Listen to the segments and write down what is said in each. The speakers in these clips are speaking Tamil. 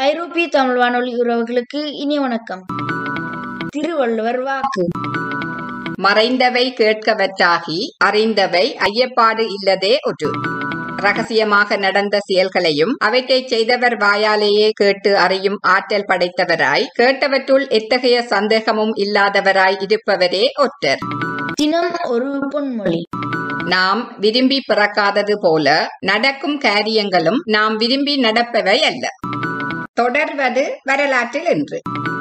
ஐரோப்பிய தமிழ் வானொலி உறவுகளுக்கு இனி வணக்கம் திருவள்ளுவர் வாக்கு மறைந்தவை கேட்கவற்றாகி அறிந்தவை ஐயப்பாடு இல்லதே ஒன்று ரகசியமாக நடந்த செயல்களையும் அவற்றை செய்தவர் வாயாலேயே கேட்டு அறியும் ஆற்றல் படைத்தவராய் கேட்டவற்றுள் எத்தகைய சந்தேகமும் இல்லாதவராய் இருப்பவரே ஒற்றர் தினம் ஒரு பொன்மொழி நாம் விரும்பி பிறக்காதது போல நடக்கும் காரியங்களும் நாம் விரும்பி நடப்பவை அல்ல தொடர்வது வரலாற்றில் என்று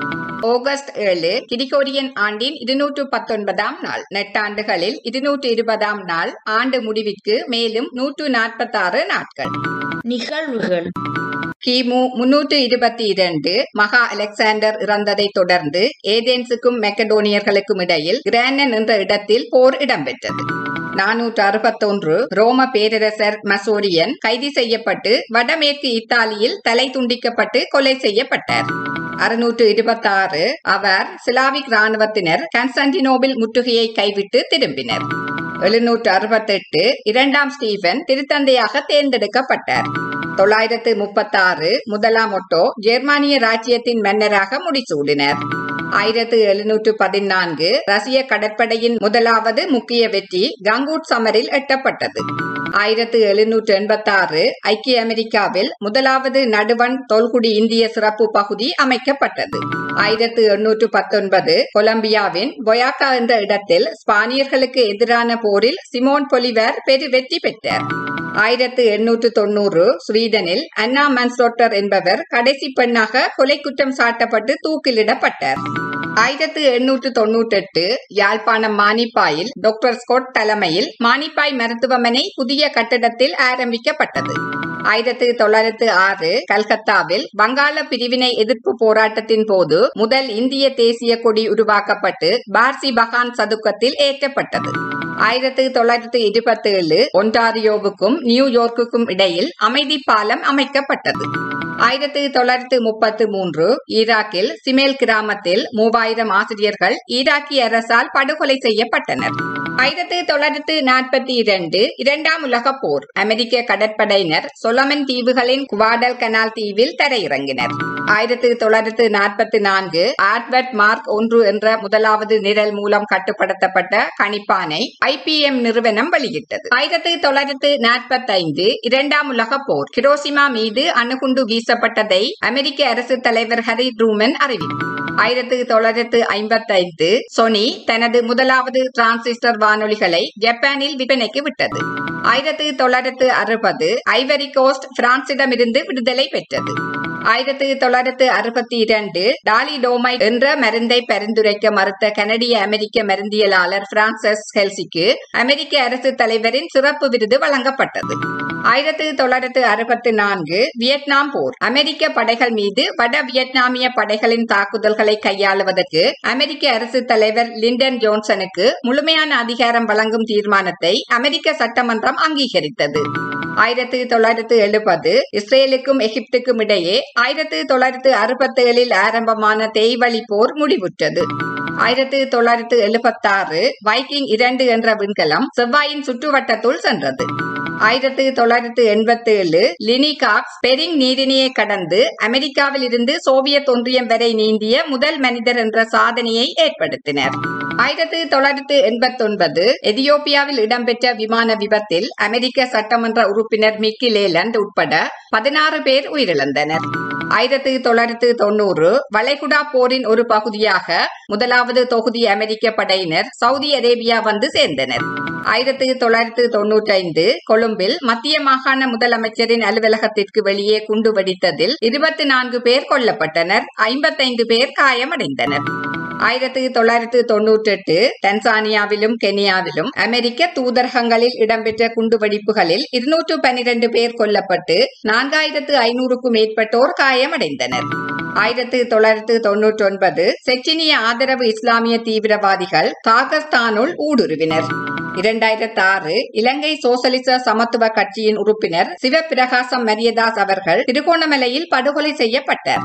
ஆகஸ்ட் ஏழு கிரிகோரியன் ஆண்டின் இருநூற்று பத்தொன்பதாம் நாள் நெட்டாண்டுகளில் இருநூற்று இருபதாம் நாள் ஆண்டு முடிவிற்கு மேலும் நூற்று நாற்பத்தாறு நாட்கள் நிகழ்வுகள் கிமு முன்னூற்று இருபத்தி இரண்டு மகா அலெக்சாண்டர் இறந்ததை தொடர்ந்து ஏதென்ஸுக்கும் மெக்கடோனியர்களுக்கும் இடையில் கிரானன் என்ற இடத்தில் போர் இடம்பெற்றது நானூற்று அறுபத்தொன்று ரோம பேரரசர் மசோரியன் கைது செய்யப்பட்டு வடமேற்கு இத்தாலியில் தலை துண்டிக்கப்பட்டு கொலை செய்யப்பட்டார் அறுநூற்று இருபத்தாறு அவர் சிலாவிக் ராணுவத்தினர் கான்ஸ்டான்டினோபிள் முற்றுகையை கைவிட்டு திரும்பினர் எழுநூற்று அறுபத்தெட்டு இரண்டாம் ஸ்டீபன் திருத்தந்தையாக தேர்ந்தெடுக்கப்பட்டார் தொள்ளாயிரத்து முப்பத்தாறு முதலாம் ஒட்டோ ஜெர்மானிய ராஜ்யத்தின் மன்னராக முடிசூடினர் ஆயிரத்து எழுநூற்று பதினான்கு ரஷ்ய கடற்படையின் முதலாவது முக்கிய வெற்றி கங்கூட் சமரில் எட்டப்பட்டது ஆயிரத்து எழுநூற்று எண்பத்தாறு ஐக்கிய அமெரிக்காவில் முதலாவது நடுவன் தொல்குடி இந்திய சிறப்பு பகுதி அமைக்கப்பட்டது ஆயிரத்து எண்ணூற்று பத்தொன்பது கொலம்பியாவின் பொயாக்கா என்ற இடத்தில் ஸ்பானியர்களுக்கு எதிரான போரில் சிமோன் பொலிவர் பெரு வெற்றி பெற்றார் ஆயிரத்து எண்ணூற்று தொன்னூறு ஸ்வீடனில் அன்னா மன்சோட்டர் என்பவர் கடைசி பெண்ணாக கொலை குற்றம் சாட்டப்பட்டு தூக்கிலிடப்பட்டார் ஆயிரத்து எண்ணூற்று தொன்னூற்றி எட்டு யாழ்ப்பாணம் மானிப்பாயில் டாக்டர் ஸ்கொட் தலைமையில் மானிப்பாய் மருத்துவமனை புதிய கட்டடத்தில் ஆரம்பிக்கப்பட்டது ஆயிரத்தி தொள்ளாயிரத்து ஆறு கல்கத்தாவில் வங்காள பிரிவினை எதிர்ப்பு போராட்டத்தின் போது முதல் இந்திய தேசிய கொடி உருவாக்கப்பட்டு பார்சி பகான் சதுக்கத்தில் ஏற்றப்பட்டது ஆயிரத்தி தொள்ளாயிரத்தி இருபத்தி ஏழு ஒன்டாரியோவுக்கும் நியூயார்க்குக்கும் இடையில் அமைதி பாலம் அமைக்கப்பட்டது ஆயிரத்தி தொள்ளாயிரத்தி முப்பத்தி மூன்று ஈராக்கில் சிமேல் கிராமத்தில் மூவாயிரம் ஆசிரியர்கள் ஈராக்கிய அரசால் படுகொலை செய்யப்பட்டனர் ஆயிரத்தி தொள்ளாயிரத்தி நாற்பத்தி இரண்டு இரண்டாம் உலக போர் அமெரிக்க கடற்படையினர் சொலமன் தீவுகளின் குவாடல் கனால் தீவில் தரையிறங்கினர் ஆயிரத்தி தொள்ளாயிரத்தி நாற்பத்தி நான்கு ஆட்வர்ட் மார்க் ஒன்று என்ற முதலாவது நிரல் மூலம் கட்டுப்படுத்தப்பட்ட கணிப்பானை ஐபிஎம் நிறுவனம் வெளியிட்டது ஆயிரத்தி தொள்ளாயிரத்தி நாற்பத்தி ஐந்து இரண்டாம் உலக போர் ஹிரோசிமா மீது அணுகுண்டு வீசப்பட்டதை அமெரிக்க அரசு தலைவர் ஹரி ட்ரூமன் அறிவித்தார் ஆயிரத்தி தொள்ளாயிரத்து ஐம்பத்தி ஐந்து சொனி தனது முதலாவது டிரான்சிஸ்டர் வானொலிகளை ஜப்பானில் விற்பனைக்கு விட்டது ஆயிரத்தி தொள்ளாயிரத்து அறுபது ஐவரி கோஸ்ட் பிரான்சிடமிருந்து விடுதலை பெற்றது ஆயிரத்தி தொள்ளாயிரத்து அறுபத்தி இரண்டு டாலிடோமை என்ற மருந்தை பரிந்துரைக்க மறுத்த கனடிய அமெரிக்க மருந்தியலாளர் பிரான்சஸ் ஹெல்சிக்கு அமெரிக்க அரசு தலைவரின் சிறப்பு விருது வழங்கப்பட்டது ஆயிரத்தி தொள்ளாயிரத்து அறுபத்தி நான்கு வியட்நாம் போர் அமெரிக்க படைகள் மீது வட வியட்நாமிய படைகளின் தாக்குதல்களை கையாளுவதற்கு அமெரிக்க அரசு தலைவர் லிண்டன் ஜோன்சனுக்கு முழுமையான அதிகாரம் வழங்கும் தீர்மானத்தை அமெரிக்க சட்டமன்றம் அங்கீகரித்தது ஆயிரத்தி தொள்ளாயிரத்து எழுபது இஸ்ரேலுக்கும் எகிப்துக்கும் இடையே ஆயிரத்தி தொள்ளாயிரத்து அறுபத்தி ஏழில் ஆரம்பமான தேய்வழி போர் முடிவுற்றது ஆயிரத்தி தொள்ளாயிரத்து எழுபத்தாறு வைக்கிங் இரண்டு என்ற விண்கலம் செவ்வாயின் சுற்றுவட்டத்துள் சென்றது ஆயிரத்தி தொள்ளாயிரத்து எண்பத்தி ஏழு லினிகாக்ஸ் பெரிங் நீரிணையை கடந்து அமெரிக்காவில் இருந்து சோவியத் ஒன்றியம் வரை நீந்திய முதல் மனிதர் என்ற சாதனையை ஏற்படுத்தினர் ஆயிரத்தி தொள்ளாயிரத்து எண்பத்தி ஒன்பது எதியோப்பியாவில் இடம்பெற்ற விமான விபத்தில் அமெரிக்க சட்டமன்ற உறுப்பினர் மிக்கி லேலண்ட் உட்பட பதினாறு பேர் உயிரிழந்தனர் ஆயிரத்தி தொள்ளாயிரத்து தொண்ணூறு வளைகுடா போரின் ஒரு பகுதியாக முதலாவது தொகுதி அமெரிக்க படையினர் சவுதி அரேபியா வந்து சேர்ந்தனர் ஆயிரத்தி தொள்ளாயிரத்து தொன்னூற்றி ஐந்து கொழும்பில் மத்திய மாகாண முதலமைச்சரின் அலுவலகத்திற்கு வெளியே குண்டு வெடித்ததில் இருபத்தி நான்கு பேர் கொல்லப்பட்டனர் ஐம்பத்தைந்து பேர் காயமடைந்தனர் ஆயிரத்தி தொள்ளாயிரத்து தொன்னூற்றி எட்டு டன்சானியாவிலும் கெனியாவிலும் அமெரிக்க தூதரகங்களில் இடம்பெற்ற குண்டுவெடிப்புகளில் இருநூற்று பன்னிரண்டு பேர் கொல்லப்பட்டு நான்காயிரத்து ஐநூறுக்கும் மேற்பட்டோர் காயமடைந்தனர் ஆயிரத்தி தொள்ளாயிரத்து தொன்னூற்றி ஒன்பது செச்சினிய ஆதரவு இஸ்லாமிய தீவிரவாதிகள் பாகிஸ்தானுள் ஊடுருவினர் இரண்டாயிரத்தி ஆறு இலங்கை சோசலிச சமத்துவ கட்சியின் உறுப்பினர் சிவபிரகாசம் மரியதாஸ் அவர்கள் திருகோணமலையில் படுகொலை செய்யப்பட்டார்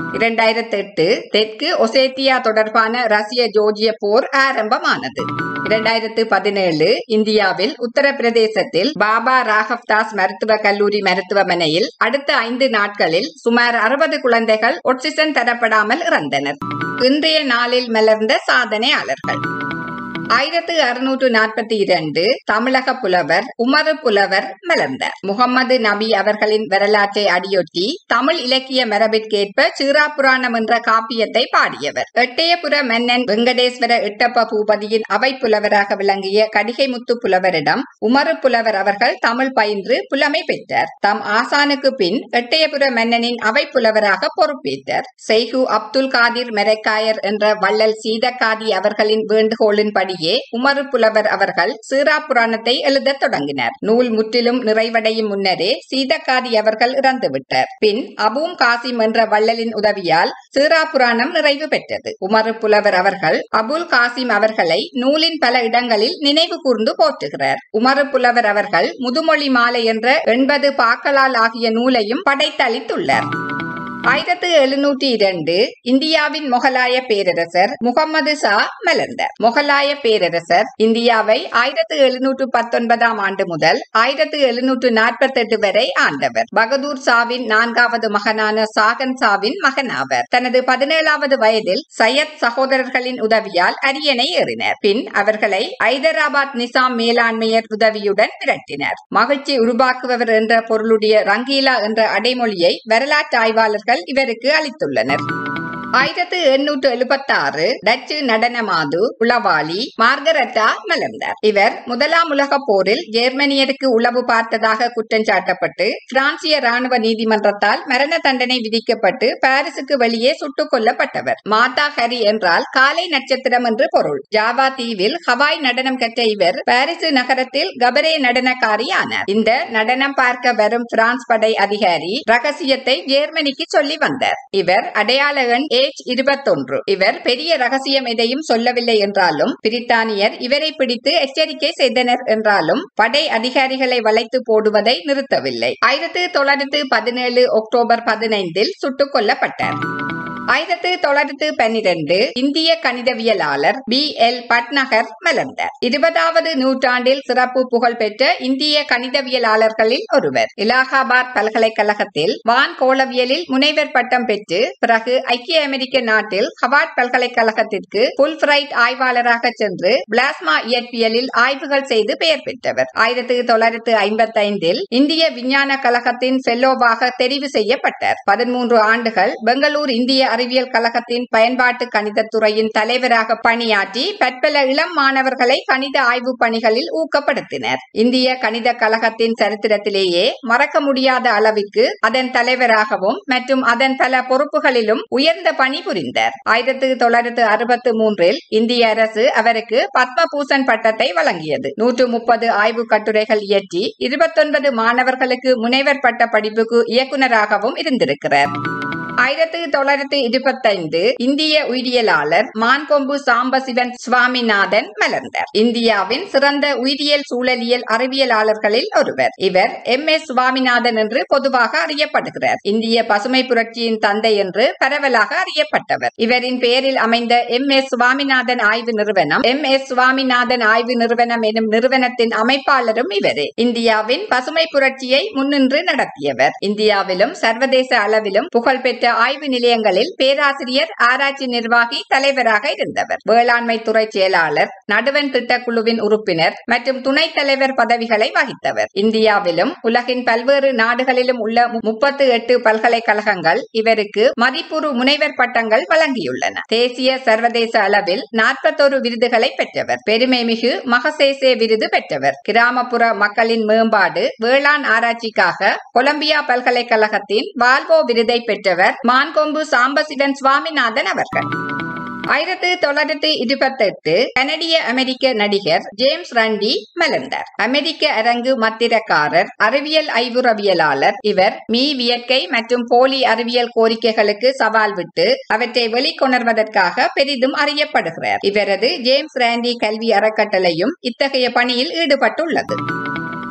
இரண்டாயிரத்தி எட்டு தெற்கு ஒசேத்தியா தொடர்பான ரஷ்ய ஜோர்ஜிய போர் ஆரம்பமானது இரண்டாயிரத்து பதினேழு இந்தியாவில் உத்தரப்பிரதேசத்தில் பாபா ராகவ் தாஸ் மருத்துவ கல்லூரி மருத்துவமனையில் அடுத்த ஐந்து நாட்களில் சுமார் அறுபது குழந்தைகள் ஒட்சிசன் தரப்படாமல் இறந்தனர் இன்றைய நாளில் மலர்ந்த சாதனையாளர்கள் ஆயிரத்து அறுநூற்று நாற்பத்தி இரண்டு தமிழக புலவர் உமறு புலவர் மலர்ந்தார் முகம்மது நபி அவர்களின் வரலாற்றை அடியொட்டி தமிழ் இலக்கிய மரபிற்கேற்ப சீராபுராணம் என்ற காப்பியத்தை பாடியவர் எட்டயபுர மன்னன் வெங்கடேஸ்வர எட்டப்ப பூபதியின் அவை புலவராக விளங்கிய கடிகைமுத்து புலவரிடம் உமறு புலவர் அவர்கள் தமிழ் பயின்று புலமை பெற்றார் தம் ஆசானுக்கு பின் எட்டயபுர மன்னனின் அவை புலவராக பொறுப்பேற்றார் செய்கு அப்துல் காதிர் மெரைக்காயர் என்ற வள்ளல் சீதக்காதி அவர்களின் வேண்டுகோளின்படி முன்னாடியே உமறு புலவர் அவர்கள் சீரா புராணத்தை எழுதத் தொடங்கினர் நூல் முற்றிலும் நிறைவடையும் முன்னரே சீதக்காதி அவர்கள் இறந்துவிட்டார் பின் அபூம் காசிம் என்ற வள்ளலின் உதவியால் சீரா புராணம் நிறைவு பெற்றது உமறு புலவர் அவர்கள் அபுல் காசிம் அவர்களை நூலின் பல இடங்களில் நினைவு கூர்ந்து போற்றுகிறார் உமறு புலவர் அவர்கள் முதுமொழி மாலை என்ற எண்பது பாக்களால் ஆகிய நூலையும் படைத்தளித்துள்ளார் ஆயிரத்து எழுநூற்றி இரண்டு இந்தியாவின் மொகலாய பேரரசர் முகமது ஷா மலர்ந்தார் மொகலாய பேரரசர் இந்தியாவை ஆயிரத்து எழுநூற்று பத்தொன்பதாம் ஆண்டு முதல் ஆயிரத்து எழுநூற்று நாற்பத்தி எட்டு வரை ஆண்டவர் பகதூர் ஷாவின் நான்காவது மகனான சாகன் ஷாவின் மகனாவர் தனது பதினேழாவது வயதில் சையத் சகோதரர்களின் உதவியால் அரியணை ஏறினர் பின் அவர்களை ஐதராபாத் நிசாம் மேலாண்மையர் உதவியுடன் விரட்டினர் மகிழ்ச்சி உருவாக்குபவர் என்ற பொருளுடைய ரங்கீலா என்ற அடைமொழியை வரலாற்று ஆய்வாளர்கள் இவருக்கு அளித்துள்ளனர் ஆயிரத்து எண்ணூற்று எழுபத்தி ஆறு டச்சு நடனமாது உளவாளி மார்கரெட்டா மலர்ந்தார் இவர் முதலாம் உலக போரில் ஜெர்மனியருக்கு உளவு பார்த்ததாக குற்றம் சாட்டப்பட்டு பிரான்சிய ராணுவ நீதிமன்றத்தால் மரண தண்டனை விதிக்கப்பட்டு பாரிசுக்கு வெளியே சுட்டுக் கொல்லப்பட்டவர் மாதா ஹரி என்றால் காலை நட்சத்திரம் என்று பொருள் ஜாவா தீவில் ஹவாய் நடனம் கற்ற இவர் பாரிசு நகரத்தில் கபரே நடனக்காரி ஆனார் இந்த நடனம் பார்க்க வரும் பிரான்ஸ் படை அதிகாரி ரகசியத்தை ஜெர்மனிக்கு சொல்லி வந்தார் இவர் அடையாள எண் ஏஜ் இருபத்தொன்று இவர் பெரிய ரகசியம் எதையும் சொல்லவில்லை என்றாலும் பிரித்தானியர் இவரை பிடித்து எச்சரிக்கை செய்தனர் என்றாலும் படை அதிகாரிகளை வளைத்து போடுவதை நிறுத்தவில்லை ஆயிரத்தி தொள்ளாயிரத்து பதினேழு அக்டோபர் பதினைந்தில் சுட்டுக் கொல்லப்பட்டார் ஆயிரத்து தொள்ளாயிரத்து பன்னிரண்டு இந்திய கணிதவியலாளர் பி எல் பட்நகர் மலர்ந்தார் இருபதாவது நூற்றாண்டில் சிறப்பு புகழ் பெற்ற இந்திய கணிதவியலாளர்களில் ஒருவர் இலாகாபாத் பல்கலைக்கழகத்தில் வான் கோளவியலில் முனைவர் பட்டம் பெற்று பிறகு ஐக்கிய அமெரிக்க நாட்டில் ஹவார்ட் பல்கலைக்கழகத்திற்கு புல்ஃபிரைட் ஆய்வாளராக சென்று பிளாஸ்மா இயற்பியலில் ஆய்வுகள் செய்து பெயர் பெற்றவர் ஆயிரத்தி தொள்ளாயிரத்து ஐம்பத்தி ஐந்தில் இந்திய விஞ்ஞான கழகத்தின் ஃபெல்லோவாக தெரிவு செய்யப்பட்டார் பதிமூன்று ஆண்டுகள் பெங்களூர் இந்திய அறிவியல் கழகத்தின் பயன்பாட்டு கணிதத்துறையின் தலைவராக பணியாற்றி பற்பல இளம் மாணவர்களை கணித ஆய்வு பணிகளில் ஊக்கப்படுத்தினர் இந்திய கணித கழகத்தின் சரித்திரத்திலேயே மறக்க முடியாத அளவிற்கு அதன் தலைவராகவும் மற்றும் அதன் பல பொறுப்புகளிலும் உயர்ந்த பணி புரிந்தார் ஆயிரத்தி தொள்ளாயிரத்து அறுபத்தி மூன்றில் இந்திய அரசு அவருக்கு பத்மபூஷன் பட்டத்தை வழங்கியது நூற்று முப்பது ஆய்வு கட்டுரைகள் இயற்றி இருபத்தொன்பது மாணவர்களுக்கு முனைவர் பட்ட படிப்புக்கு இயக்குநராகவும் இருந்திருக்கிறார் ஆயிரத்தி தொள்ளாயிரத்தி இருபத்தைந்து இந்திய உயிரியலாளர் மான்கொம்பு சாம்பசிவன் சுவாமிநாதன் மலர்ந்தார் இந்தியாவின் சிறந்த உயிரியல் சூழலியல் அறிவியலாளர்களில் ஒருவர் இவர் எம் எஸ் சுவாமிநாதன் என்று பொதுவாக அறியப்படுகிறார் இந்திய பசுமை புரட்சியின் தந்தை என்று பரவலாக அறியப்பட்டவர் இவரின் பெயரில் அமைந்த எம் எஸ் சுவாமிநாதன் ஆய்வு நிறுவனம் எம் எஸ் சுவாமிநாதன் ஆய்வு நிறுவனம் எனும் நிறுவனத்தின் அமைப்பாளரும் இவரே இந்தியாவின் பசுமை புரட்சியை முன்னின்று நடத்தியவர் இந்தியாவிலும் சர்வதேச அளவிலும் புகழ்பெற்ற ஆய்வு நிலையங்களில் பேராசிரியர் ஆராய்ச்சி நிர்வாகி தலைவராக இருந்தவர் வேளாண்மை துறை செயலாளர் நடுவன் திட்டக்குழுவின் உறுப்பினர் மற்றும் துணைத் தலைவர் பதவிகளை வகித்தவர் இந்தியாவிலும் உலகின் பல்வேறு நாடுகளிலும் உள்ள முப்பத்து எட்டு பல்கலைக்கழகங்கள் இவருக்கு மதிப்புறு முனைவர் பட்டங்கள் வழங்கியுள்ளன தேசிய சர்வதேச அளவில் நாற்பத்தொரு விருதுகளை பெற்றவர் பெருமை மிகு மகசேசே விருது பெற்றவர் கிராமப்புற மக்களின் மேம்பாடு வேளாண் ஆராய்ச்சிக்காக கொலம்பியா பல்கலைக்கழகத்தின் வால்வோ விருதை பெற்றவர் மான்கொம்பு சாம்பசிவன் சுவாமிநாதன் அவர்கள் ஆயிரத்தி தொள்ளாயிரத்தி இருபத்தி எட்டு கனடிய அமெரிக்க நடிகர் ஜேம்ஸ் ரண்டி மலர்ந்தார் அமெரிக்க அரங்கு மத்திரக்காரர் அறிவியல் ஐவுறவியலாளர் இவர் மீ வியற்கை மற்றும் போலி அறிவியல் கோரிக்கைகளுக்கு சவால் விட்டு அவற்றை வெளிக்கொணர்வதற்காக பெரிதும் அறியப்படுகிறார் இவரது ஜேம்ஸ் ராண்டி கல்வி அறக்கட்டளையும் இத்தகைய பணியில் ஈடுபட்டுள்ளது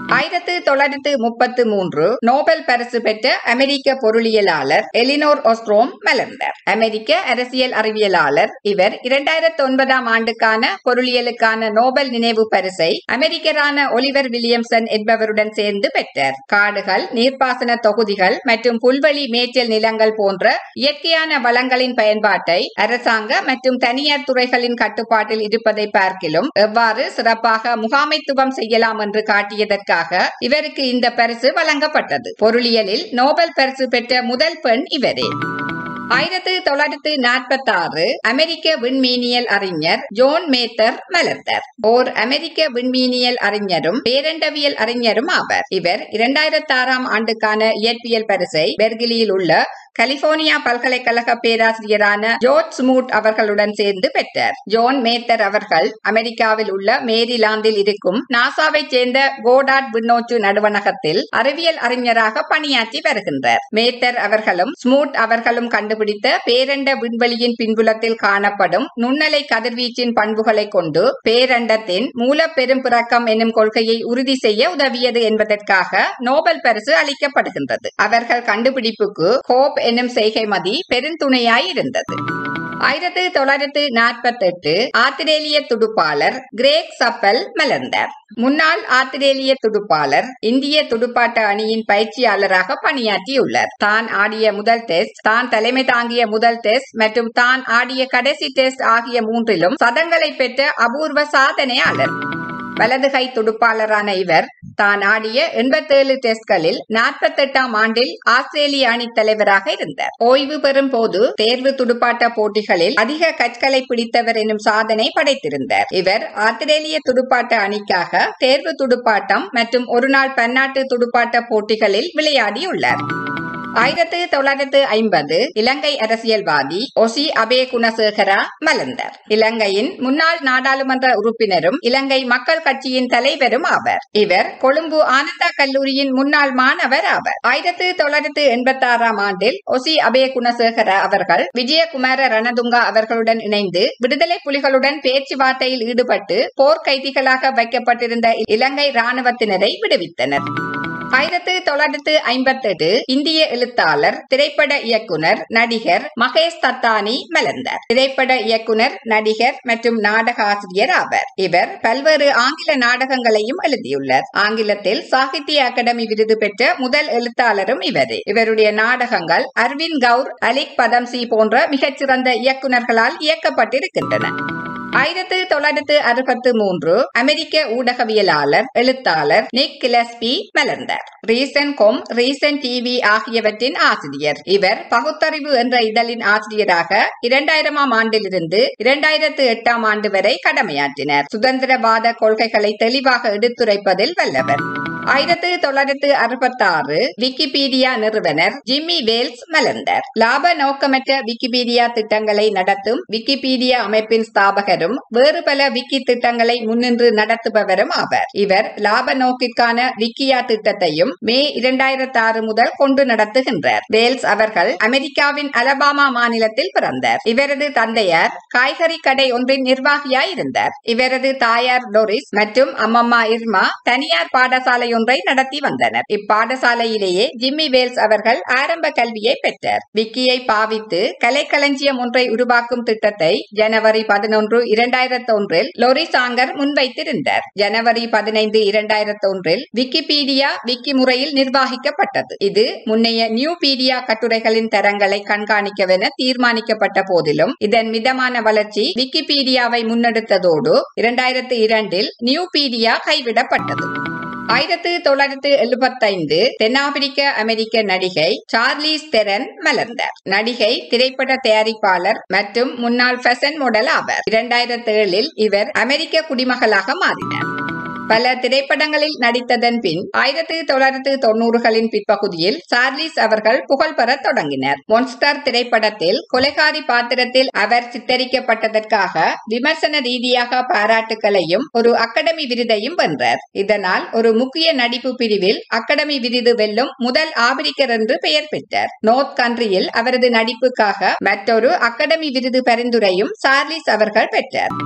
ஆயிரத்து தொள்ளாயிரத்து முப்பத்து மூன்று நோபல் பரிசு பெற்ற அமெரிக்க பொருளியலாளர் எலினோர் ஒஸ்ட்ரோம் மலர்ந்தார் அமெரிக்க அரசியல் அறிவியலாளர் இவர் இரண்டாயிரத்து ஒன்பதாம் ஆண்டுக்கான பொருளியலுக்கான நோபல் நினைவு பரிசை அமெரிக்கரான ஒலிவர் வில்லியம்சன் என்பவருடன் சேர்ந்து பெற்றார் காடுகள் நீர்ப்பாசன தொகுதிகள் மற்றும் புல்வெளி மேய்ச்சல் நிலங்கள் போன்ற இயற்கையான வளங்களின் பயன்பாட்டை அரசாங்க மற்றும் தனியார் துறைகளின் கட்டுப்பாட்டில் இருப்பதை பார்க்கிலும் எவ்வாறு சிறப்பாக முகாமைத்துவம் செய்யலாம் என்று காட்டியதற்காக இவருக்கு இந்த பரிசு வழங்கப்பட்டது பொருளியலில் நோபல் பரிசு பெற்ற முதல் பெண் இவரே ஆயிரத்து தொள்ளாயிரத்து நாற்பத்தி ஆறு அமெரிக்க விண்மீனியல் அறிஞர் ஜோன் மேத்தர் மலர்ந்தார் ஓர் அமெரிக்க விண்மீனியல் அறிஞரும் பேரண்டவியல் அறிஞரும் ஆவார் இவர் இரண்டாயிரத்தி ஆறாம் ஆண்டுக்கான இயற்பியல் பரிசை பெர்கிலியில் உள்ள கலிபோர்னியா பல்கலைக்கழக பேராசிரியரான ஜோர்ஜ் ஸ்மூட் அவர்களுடன் சேர்ந்து பெற்றார் ஜோன் மேத்தர் அவர்கள் அமெரிக்காவில் உள்ள மேரிலாந்தில் இருக்கும் நாசாவை சேர்ந்த கோடாட் விண்ணோச்சு நடுவணகத்தில் அறிவியல் அறிஞராக பணியாற்றி வருகின்றார் மேத்தர் அவர்களும் ஸ்மூட் அவர்களும் கண்டுபிடித்த பேரண்ட விண்வெளியின் பின்புலத்தில் காணப்படும் நுண்ணலை கதிர்வீச்சின் பண்புகளை கொண்டு பேரண்டத்தின் மூல பெரும்பிறக்கம் என்னும் கொள்கையை உறுதி செய்ய உதவியது என்பதற்காக நோபல் பரிசு அளிக்கப்படுகின்றது அவர்கள் கண்டுபிடிப்புக்கு ஹோப் என்னும் செய்கை மதி பெருந்துணையாய் இருந்தது ஆயிரத்தி தொள்ளாயிரத்து நாற்பத்தி எட்டு ஆத்திரேலிய துடுப்பாளர் கிரேக் சப்பல் மலர்ந்தார் முன்னாள் ஆத்திரேலிய துடுப்பாளர் இந்திய துடுப்பாட்ட அணியின் பயிற்சியாளராக பணியாற்றியுள்ளார் தான் ஆடிய முதல் டெஸ்ட் தான் தலைமை தாங்கிய முதல் டெஸ்ட் மற்றும் தான் ஆடிய கடைசி டெஸ்ட் ஆகிய மூன்றிலும் சதங்களை பெற்ற அபூர்வ சாதனையாளர் வலது கை துடுப்பாளரான இவர் தான் ஆடிய எண்பத்தேழு டெஸ்ட்களில் நாற்பத்தெட்டாம் ஆண்டில் ஆஸ்திரேலிய அணி தலைவராக இருந்தார் ஓய்வு பெறும் போது தேர்வு துடுப்பாட்ட போட்டிகளில் அதிக கற்களை பிடித்தவர் எனும் சாதனை படைத்திருந்தார் இவர் ஆஸ்திரேலிய துடுப்பாட்ட அணிக்காக தேர்வு துடுப்பாட்டம் மற்றும் ஒருநாள் பன்னாட்டு துடுப்பாட்ட போட்டிகளில் விளையாடியுள்ளார் ஆயிரத்து தொள்ளாயிரத்து ஐம்பது இலங்கை அரசியல்வாதி ஒசி அபே குணசேகரா மலர்ந்தார் இலங்கையின் முன்னாள் நாடாளுமன்ற உறுப்பினரும் இலங்கை மக்கள் கட்சியின் தலைவரும் ஆவர் இவர் கொழும்பு ஆனந்தா கல்லூரியின் முன்னாள் மாணவர் ஆவர் ஆயிரத்து தொள்ளாயிரத்து எண்பத்தி ஆறாம் ஆண்டில் ஒசி அபே குணசேகர அவர்கள் விஜயகுமார ரணதுங்கா அவர்களுடன் இணைந்து விடுதலை புலிகளுடன் பேச்சுவார்த்தையில் ஈடுபட்டு போர்க்கைதிகளாக வைக்கப்பட்டிருந்த இலங்கை ராணுவத்தினரை விடுவித்தனர் ஆயிரத்து தொள்ளாயிரத்து ஐம்பத்தி எட்டு இந்திய எழுத்தாளர் திரைப்பட இயக்குனர் நடிகர் மகேஷ் தத்தானி மலர்ந்தார் திரைப்பட இயக்குனர் நடிகர் மற்றும் நாடக ஆசிரியர் ஆவர் இவர் பல்வேறு ஆங்கில நாடகங்களையும் எழுதியுள்ளார் ஆங்கிலத்தில் சாகித்ய அகாடமி விருது பெற்ற முதல் எழுத்தாளரும் இவரே இவருடைய நாடகங்கள் அரவிந்த் கவுர் அலிக் பதம்சி போன்ற மிகச்சிறந்த இயக்குனர்களால் இயக்கப்பட்டிருக்கின்றன ஆயிரத்து தொள்ளாயிரத்து அறுபத்து மூன்று அமெரிக்க ஊடகவியலாளர் எழுத்தாளர் நிக் கிலஸ்பி மலர்ந்தார் ரீசன் கொம் ரீசன் டிவி ஆகியவற்றின் ஆசிரியர் இவர் பகுத்தறிவு என்ற இதழின் ஆசிரியராக இரண்டாயிரமாம் ஆண்டிலிருந்து இரண்டாயிரத்து எட்டாம் ஆண்டு வரை கடமையாற்றினார் சுதந்திரவாத கொள்கைகளை தெளிவாக எடுத்துரைப்பதில் வல்லவர் ஆயிரத்து தொள்ளாயிரத்து அறுபத்தி ஆறு விக்கிபீடியா நிறுவனர் ஜிம்மி வேல்ஸ் மலர்ந்தார் லாப நோக்கமற்ற விக்கிபீடியா திட்டங்களை நடத்தும் விக்கிபீடியா அமைப்பின் ஸ்தாபகரும் வேறு பல விக்கி திட்டங்களை முன்னின்று நடத்துபவரும் ஆவார் இவர் லாப நோக்கிற்கான விக்கியா திட்டத்தையும் மே இரண்டாயிரத்தி ஆறு முதல் கொண்டு நடத்துகின்றார் வேல்ஸ் அவர்கள் அமெரிக்காவின் அலபாமா மாநிலத்தில் பிறந்தார் இவரது தந்தையார் காய்கறி கடை ஒன்றின் நிர்வாகியாய் இருந்தார் இவரது தாயார் டோரிஸ் மற்றும் அம்மம்மா இர்மா தனியார் பாடசாலை ஒன்றை நடத்தி வந்தனர் இப்பாடசாலையிலேயே ஜிம்மி வேல்ஸ் அவர்கள் ஆரம்ப கல்வியை பெற்றார் விக்கியை பாவித்து கலைக்களஞ்சியம் ஒன்றை உருவாக்கும் திட்டத்தை ஜனவரி பதினொன்று இரண்டாயிரத்தி ஒன்றில் லொரி சாங்கர் முன்வைத்திருந்தார் ஜனவரி பதினைந்து இரண்டாயிரத்தி ஒன்றில் விக்கிபீடியா விக்கி முறையில் நிர்வாகிக்கப்பட்டது இது முன்னைய நியூபீடியா கட்டுரைகளின் தரங்களை கண்காணிக்கவென தீர்மானிக்கப்பட்ட போதிலும் இதன் மிதமான வளர்ச்சி விக்கிபீடியாவை முன்னெடுத்ததோடு இரண்டாயிரத்தி இரண்டில் நியூபீடியா கைவிடப்பட்டது ஆயிரத்து தொள்ளாயிரத்து எழுபத்தைந்து தென்னாப்பிரிக்க அமெரிக்க நடிகை சார்லிஸ் தெரன் மலர்ந்தார் நடிகை திரைப்பட தயாரிப்பாளர் மற்றும் முன்னாள் ஃபேஷன் மாடல் ஆவார் இரண்டாயிரத்தி ஏழில் இவர் அமெரிக்க குடிமகளாக மாறினார் பல திரைப்படங்களில் நடித்ததன் பின் ஆயிரத்தி தொள்ளாயிரத்து தொண்ணூறுகளின் பிற்பகுதியில் சார்லிஸ் அவர்கள் புகழ் பெறத் தொடங்கினர் மொன்ஸ்டர் திரைப்படத்தில் கொலைகாரி பாத்திரத்தில் அவர் சித்தரிக்கப்பட்டதற்காக விமர்சன ரீதியாக பாராட்டுகளையும் ஒரு அகாடமி விருதையும் வென்றார் இதனால் ஒரு முக்கிய நடிப்பு பிரிவில் அகாடமி விருது வெல்லும் முதல் ஆபிரிக்கர் என்று பெயர் பெற்றார் நோர்த் கண்ட்ரியில் அவரது நடிப்புக்காக மற்றொரு அகாடமி விருது பரிந்துரையும் சார்லிஸ் அவர்கள் பெற்றார்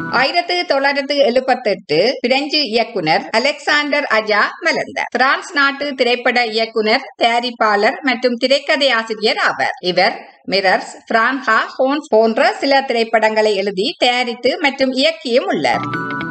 ஆயிரத்து தொள்ளாயிரத்து எழுபத்தெட்டு பிரெஞ்சு இயக்குனர் அலெக்சாண்டர் அஜா மலர்ந்தார் பிரான்ஸ் நாட்டு திரைப்பட இயக்குனர் தயாரிப்பாளர் மற்றும் திரைக்கதை ஆசிரியர் ஆவார் இவர் மிரர்ஸ் பிரான்ஹா ஹோன்ஸ் போன்ற சில திரைப்படங்களை எழுதி தயாரித்து மற்றும் இயக்கியும் உள்ளார்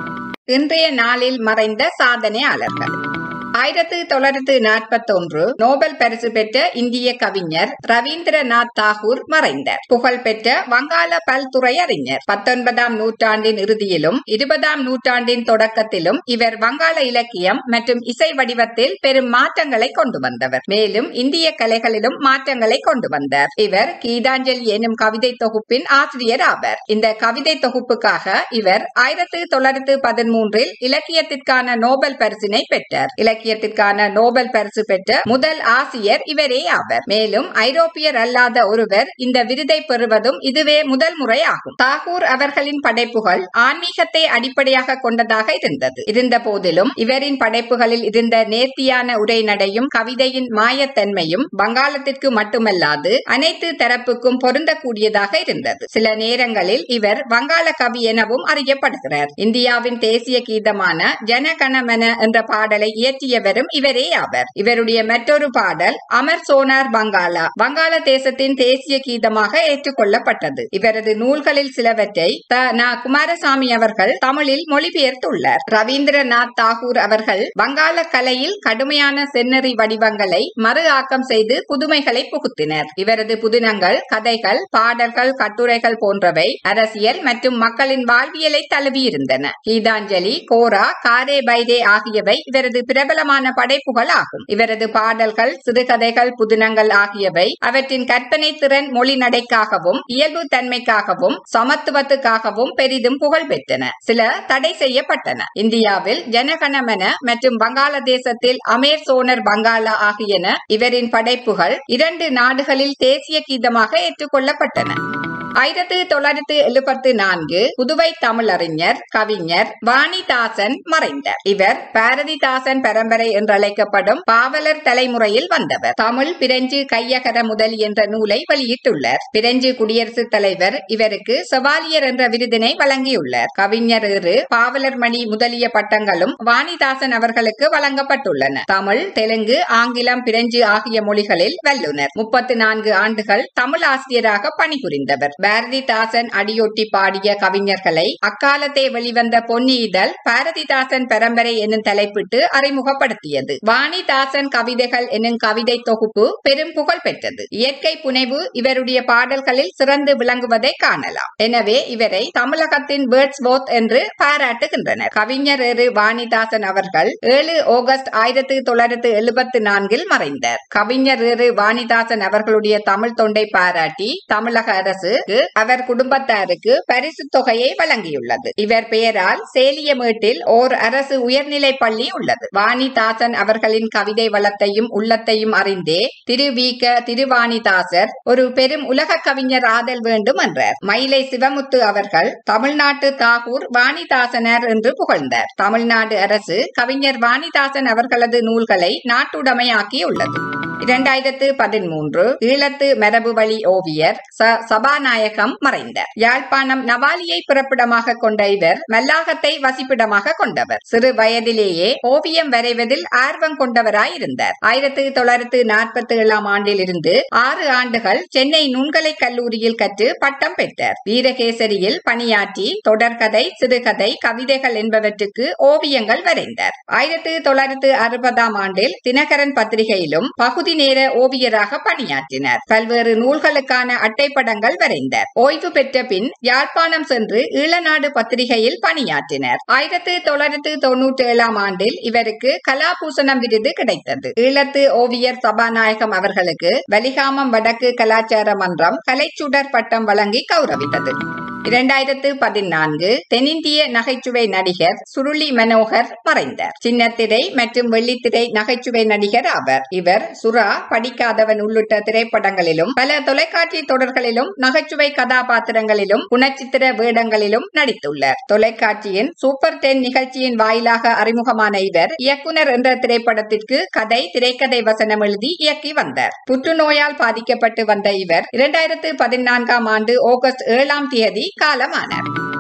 இன்றைய நாளில் மறைந்த சாதனையாளர்கள் ஆயிரத்து தொள்ளாயிரத்து நாற்பத்தி ஒன்று நோபல் பரிசு பெற்ற இந்திய கவிஞர் ரவீந்திரநாத் தாகூர் மறைந்தார் புகழ்பெற்ற வங்காள பல்துறை அறிஞர் பத்தொன்பதாம் நூற்றாண்டின் இறுதியிலும் இருபதாம் நூற்றாண்டின் தொடக்கத்திலும் இவர் வங்காள இலக்கியம் மற்றும் இசை வடிவத்தில் பெரும் மாற்றங்களை கொண்டு வந்தவர் மேலும் இந்திய கலைகளிலும் மாற்றங்களை கொண்டு வந்தார் இவர் கீதாஞ்சலி எனும் கவிதை தொகுப்பின் ஆசிரியர் ஆவார் இந்த கவிதை தொகுப்புக்காக இவர் ஆயிரத்து தொள்ளாயிரத்து பதிமூன்றில் இலக்கியத்திற்கான நோபல் பரிசினை பெற்றார் இலக்கியத்திற்கான நோபல் பரிசு பெற்ற முதல் ஆசிரியர் இவரே ஆவர் மேலும் ஐரோப்பியர் அல்லாத ஒருவர் இந்த விருதை பெறுவதும் இதுவே முதல் முறை ஆகும் தாகூர் அவர்களின் படைப்புகள் ஆன்மீகத்தை அடிப்படையாக கொண்டதாக இருந்தது இருந்த போதிலும் இவரின் படைப்புகளில் இருந்த நேர்த்தியான உரைநடையும் கவிதையின் மாயத்தன்மையும் வங்காளத்திற்கு மட்டுமல்லாது அனைத்து தரப்புக்கும் பொருந்தக்கூடியதாக இருந்தது சில நேரங்களில் இவர் வங்காள கவி எனவும் அறியப்படுகிறார் இந்தியாவின் தேசிய கீதமான ஜனகணமன என்ற பாடலை இயற்றியவரும் இவரே ஆவர் இவருடைய மற்றொரு பாடல் அமர் சோனார் பங்காளா வங்காள தேசத்தின் தேசிய கீதமாக ஏற்றுக்கொள்ளப்பட்டது இவரது நூல்களில் சிலவற்றை த நா குமாரசாமி அவர்கள் தமிழில் மொழிபெயர்த்துள்ளார் ரவீந்திரநாத் தாகூர் அவர்கள் வங்காள கலையில் கடுமையான செந்நெறி வடிவங்களை மறு ஆக்கம் செய்து புதுமைகளை புகுத்தினர் இவரது புதினங்கள் கதைகள் பாடல்கள் கட்டுரைகள் போன்றவை அரசியல் மற்றும் மக்களின் வாழ்வியலை தழுவியிருந்தன கீதாஞ்சலி கோரா காரே பைரே ஆகியவை இவரது பிரபலமான படைப்புகள் ஆகும் இவரது பாடல்கள் சிறுகதைகள் புதினங்கள் ஆகியவை அவற்றின் கற்பனை திறன் மொழி நடைக்காகவும் இயல்பு தன்மைக்காகவும் சமத்துவத்துக்காகவும் பெரிதும் புகழ் பெற்றன சில தடை செய்யப்பட்டன இந்தியாவில் ஜனகணமன மற்றும் வங்காளதேசத்தில் அமேர் சோனர் பங்காளா ஆகியன இவரின் படைப்புகள் இரண்டு நாடுகளில் தேசிய கீதமாக ஏற்றுக்கொள்ளப்பட்டன ஆயிரத்து தொள்ளாயிரத்து எழுபத்தி நான்கு புதுவை தமிழறிஞர் கவிஞர் வாணிதாசன் மறைந்தார் இவர் பாரதிதாசன் பரம்பரை என்று அழைக்கப்படும் பாவலர் தலைமுறையில் வந்தவர் தமிழ் பிரெஞ்சு கையகர முதலி என்ற நூலை வெளியிட்டுள்ளார் பிரெஞ்சு குடியரசுத் தலைவர் இவருக்கு செவாலியர் என்ற விருதினை வழங்கியுள்ளார் கவிஞர் இரு பாவலர் மணி முதலிய பட்டங்களும் வாணிதாசன் அவர்களுக்கு வழங்கப்பட்டுள்ளன தமிழ் தெலுங்கு ஆங்கிலம் பிரெஞ்சு ஆகிய மொழிகளில் வல்லுனர் முப்பத்தி நான்கு ஆண்டுகள் தமிழ் ஆசிரியராக பணிபுரிந்தவர் பாரதிதாசன் அடியொட்டி பாடிய கவிஞர்களை அக்காலத்தே வெளிவந்த பொன்னி இதழ் பாரதிதாசன் பரம்பரை என்னும் தலைப்பிட்டு அறிமுகப்படுத்தியது வாணிதாசன் கவிதைகள் என்னும் கவிதை தொகுப்பு பெரும் புகழ் பெற்றது இயற்கை புனைவு இவருடைய பாடல்களில் சிறந்து விளங்குவதை காணலாம் எனவே இவரை தமிழகத்தின் பேர்ட்ஸ்போத் என்று பாராட்டுகின்றனர் கவிஞர் ஏறு வாணிதாசன் அவர்கள் ஏழு ஆகஸ்ட் ஆயிரத்தி தொள்ளாயிரத்தி எழுபத்தி நான்கில் மறைந்தார் கவிஞர் ஏறு வாணிதாசன் அவர்களுடைய தமிழ் தொண்டை பாராட்டி தமிழக அரசு அவர் குடும்பத்தாருக்கு பரிசு தொகையை வழங்கியுள்ளது இவர் பெயரால் சேலியமேட்டில் ஓர் அரசு உயர்நிலை பள்ளி உள்ளது வாணிதாசன் அவர்களின் கவிதை வளத்தையும் உள்ளத்தையும் அறிந்தே திரு வி க திருவாணிதாசர் ஒரு பெரும் உலக கவிஞர் ஆதல் வேண்டும் என்றார் மயிலை சிவமுத்து அவர்கள் தமிழ்நாட்டு தாகூர் வாணிதாசனர் என்று புகழ்ந்தார் தமிழ்நாடு அரசு கவிஞர் வாணிதாசன் அவர்களது நூல்களை நாட்டுடைமையாக்கியுள்ளது இரண்டாயிரத்து பதிமூன்று ஈழத்து மரபு வழி ஓவியர் ச சபாநாயகம் மறைந்தார் யாழ்ப்பாணம் நவாலியை பிறப்பிடமாக கொண்ட இவர் மல்லாகத்தை வசிப்பிடமாக கொண்டவர் சிறு வயதிலேயே ஓவியம் வரைவதில் ஆர்வம் கொண்டவராயிருந்தார் ஆயிரத்தி தொள்ளாயிரத்து நாற்பத்தி ஏழாம் ஆண்டில் இருந்து ஆறு ஆண்டுகள் சென்னை நுண்கலை கல்லூரியில் கற்று பட்டம் பெற்றார் வீரகேசரியில் பணியாற்றி தொடர்கதை சிறுகதை கவிதைகள் என்பவற்றுக்கு ஓவியங்கள் வரைந்தார் ஆயிரத்தி தொள்ளாயிரத்து அறுபதாம் ஆண்டில் தினகரன் பத்திரிகையிலும் பகுதி நேர ஓவியராக பணியாற்றினார் பல்வேறு நூல்களுக்கான அட்டைப்படங்கள் வரைந்தார் ஓய்வு பெற்ற பின் யாழ்ப்பாணம் சென்று ஈழநாடு பத்திரிகையில் பணியாற்றினார் ஆயிரத்தி தொள்ளாயிரத்து தொன்னூற்றி ஏழாம் ஆண்டில் இவருக்கு கலாபூசணம் விருது கிடைத்தது ஈழத்து ஓவியர் சபாநாயகம் அவர்களுக்கு வலிகாமம் வடக்கு கலாச்சார மன்றம் கலைச்சுடர் பட்டம் வழங்கி கௌரவித்தது இரண்டாயிரத்து பதினான்கு தென்னிந்திய நகைச்சுவை நடிகர் சுருளி மனோகர் மறைந்தார் சின்னத்திரை மற்றும் வெள்ளித்திரை நகைச்சுவை நடிகர் ஆவர் இவர் சுறா படிக்காதவன் உள்ளிட்ட திரைப்படங்களிலும் பல தொலைக்காட்சி தொடர்களிலும் நகைச்சுவை கதாபாத்திரங்களிலும் குணச்சித்திர வேடங்களிலும் நடித்துள்ளார் தொலைக்காட்சியின் சூப்பர் டென் நிகழ்ச்சியின் வாயிலாக அறிமுகமான இவர் இயக்குனர் என்ற திரைப்படத்திற்கு கதை திரைக்கதை வசனம் எழுதி இயக்கி வந்தார் புற்றுநோயால் பாதிக்கப்பட்டு வந்த இவர் இரண்டாயிரத்து பதினான்காம் ஆண்டு ஆகஸ்ட் ஏழாம் தேதி காலமானார்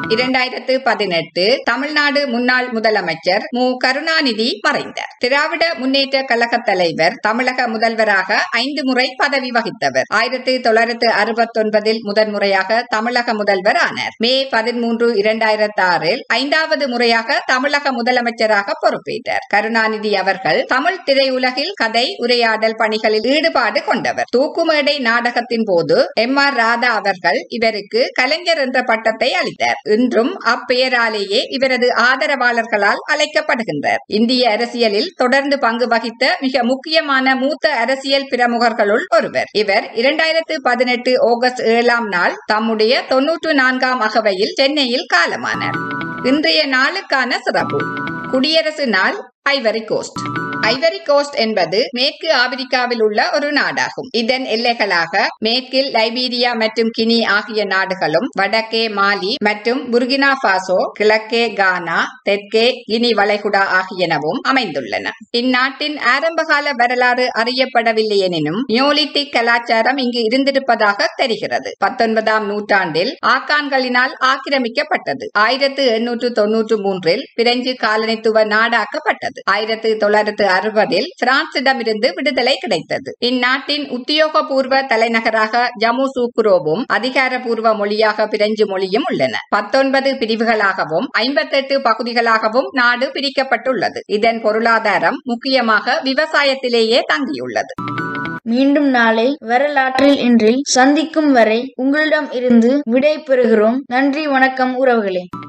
இரண்டாயிரத்து பதினெட்டு தமிழ்நாடு முன்னாள் முதலமைச்சர் மு கருணாநிதி மறைந்தார் திராவிட முன்னேற்ற கழக தலைவர் தமிழக முதல்வராக ஐந்து முறை பதவி வகித்தவர் ஆயிரத்தி தொள்ளாயிரத்து அறுபத்தி ஒன்பதில் முதன்முறையாக தமிழக முதல்வர் ஆனார் மே பதிமூன்று இரண்டாயிரத்தி ஆறில் ஐந்தாவது முறையாக தமிழக முதலமைச்சராக பொறுப்பேற்றார் கருணாநிதி அவர்கள் தமிழ் திரையுலகில் கதை உரையாடல் பணிகளில் ஈடுபாடு கொண்டவர் தூக்குமேடை நாடகத்தின் போது எம் ஆர் ராதா அவர்கள் இவருக்கு கலைஞர் என்ற பட்டத்தை அளித்தார் இன்றும் அப்பெயராலேயே இவரது ஆதரவாளர்களால் அழைக்கப்படுகின்றார் இந்திய அரசியலில் தொடர்ந்து பங்கு வகித்த மிக முக்கியமான மூத்த அரசியல் பிரமுகர்களுள் ஒருவர் இவர் இரண்டாயிரத்து பதினெட்டு ஆகஸ்ட் ஏழாம் நாள் தம்முடைய தொன்னூற்று நான்காம் அகவையில் சென்னையில் காலமானார் இன்றைய நாளுக்கான சிறப்பு குடியரசு நாள் ஐவரி கோஸ்ட் ஐவரி கோஸ்ட் என்பது மேற்கு ஆப்பிரிக்காவில் உள்ள ஒரு நாடாகும் இதன் எல்லைகளாக மேற்கில் லைபீரியா மற்றும் கினி ஆகிய நாடுகளும் வடக்கே மாலி மற்றும் புர்கினா பாசோ கிழக்கே கானா தெற்கே கினி வளைகுடா ஆகியனவும் அமைந்துள்ளன இந்நாட்டின் ஆரம்பகால வரலாறு அறியப்படவில்லை எனினும் நியோலித்திக் கலாச்சாரம் இங்கு இருந்திருப்பதாக தெரிகிறது பத்தொன்பதாம் நூற்றாண்டில் ஆக்கான்களினால் ஆக்கிரமிக்கப்பட்டது ஆயிரத்து எண்ணூற்று தொன்னூற்று மூன்றில் பிரெஞ்சு காலனித்துவ நாடாக்கப்பட்டது ஆயிரத்து தொள்ளாயிரத்து அறுபதில் பிரான்சிடமிருந்து விடுதலை கிடைத்தது இந்நாட்டின் உத்தியோகபூர்வ தலைநகராக ஜமு சூக்குரோவும் அதிகாரப்பூர்வ மொழியாக பிரெஞ்சு மொழியும் உள்ளன பத்தொன்பது பிரிவுகளாகவும் ஐம்பத்தெட்டு பகுதிகளாகவும் நாடு பிரிக்கப்பட்டுள்ளது இதன் பொருளாதாரம் முக்கியமாக விவசாயத்திலேயே தங்கியுள்ளது மீண்டும் நாளை வரலாற்றில் இன்றில் சந்திக்கும் வரை உங்களிடம் இருந்து விடை பெறுகிறோம் நன்றி வணக்கம் உறவுகளே